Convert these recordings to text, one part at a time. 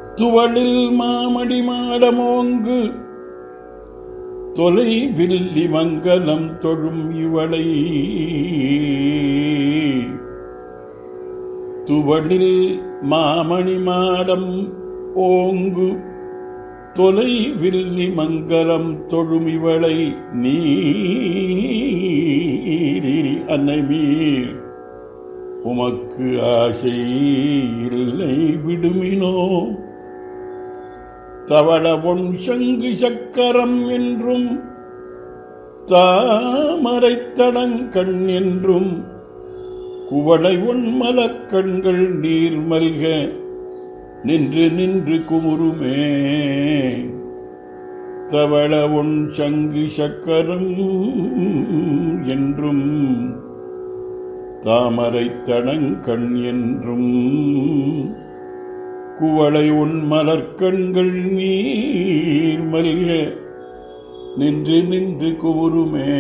துவளில் மாமடி மாடமோங்கு தொலை வில்லி மங்கலம் தொழும் இவளை துவளில் மாமணி மாடம் ஓங்கு தொலை வில்லி மங்கலம் தொழும் இவளை நீரி அன்னைமீர் உமக்கு ஆசை இல்லை விடுமினோ தவள பொன் சங்கு சக்கரம் என்றும் தாமரைத்தடங்கண் என்றும் குவளை உன் மலக்கண்கள் நீர் மல்க நின்று நின்று குமுறுமே தவள உன் சங்கு சக்கரம் என்றும் தாமரைத்தடங்கண் என்றும் குவளை உன் மலர்கண்கள் நீர் மல்க நின்று நின்று குமுறுமே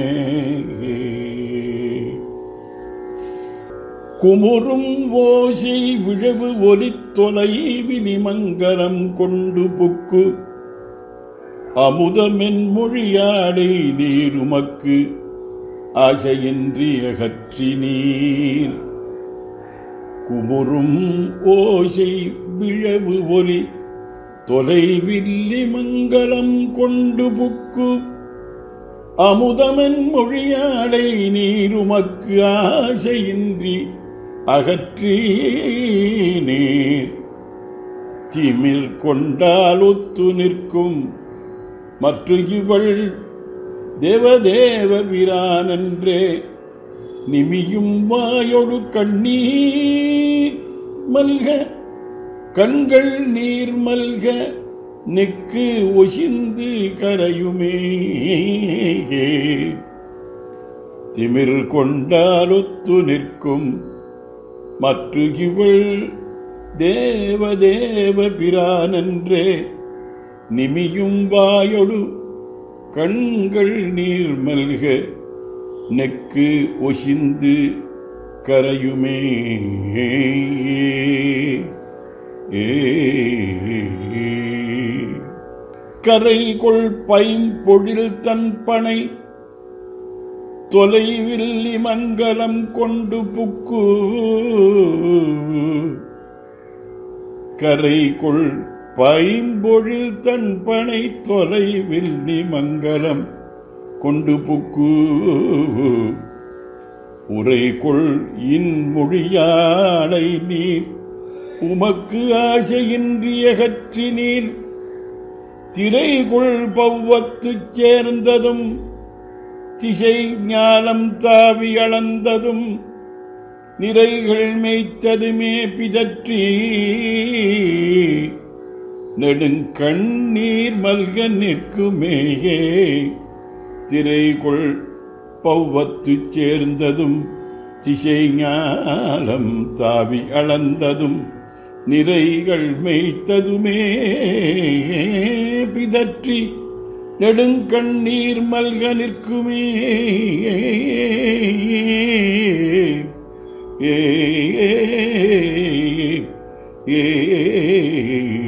குமுறும் ஓசை விழவு ஒலி தொலை வினிமங்கலம் கொண்டு புக்கு அமுதமென் மொழியாடை நீருமக்கு ஆசையின்றி அகற்றி நீர் குமுறும் ஓசை விழவு ஒலி தொலைவில்லி மங்களம் கொண்டு புக்கு அமுதமென் மொழியாடை நீருமக்கு ஆசையின்றி அகற்றி நீர் திமிர் கொண்டால் ஒத்து நிற்கும் மற்ற இவள் தேவதேவ பிரானன்றே நிமியும் வாயொடு கண்ணீர் மல்க கண்கள் நீர் மல்க நிக்கு ஒசிந்து கரையுமே திமிர் கொண்டாலொத்து நிற்கும் மற்ற இவள் தேவ தேவ பிரானன்றே நிமியும் வாயொடு கண்கள் நீர் மல்க நெக்கு ஒசிந்து கரையுமே ஏ கரைகொள் பைம்பொழில் தன் பனை தொலைவில்லி மங்கலம் கொண்டு புக்கு கரைகொள் பைம்பொழில் தன் பனை தொலைவில்லி மங்கலம் கொண்டு புக்கு உரைகொள் இன்மொழியாடை நீர் உமக்கு ஆசையின்றி அகற்றி நீர் திரைகுள் பவ்வத்துச் சேர்ந்ததும் திசை ஞானம் தாவி அளந்ததும் நிறைகள் மேய்த்ததுமே பிதற்றி நெடுங்கண்ணீர் மல்க நிற்குமேயே திரைகுள் பவ்வத்துச் சேர்ந்ததும் திசை ஞானம் தாவி அளந்ததும் நிறைகள் மேய்த்ததுமே பிதற்றி நெடுங்கண்ணீர் மல்க நிற்குமே ஏ ஏ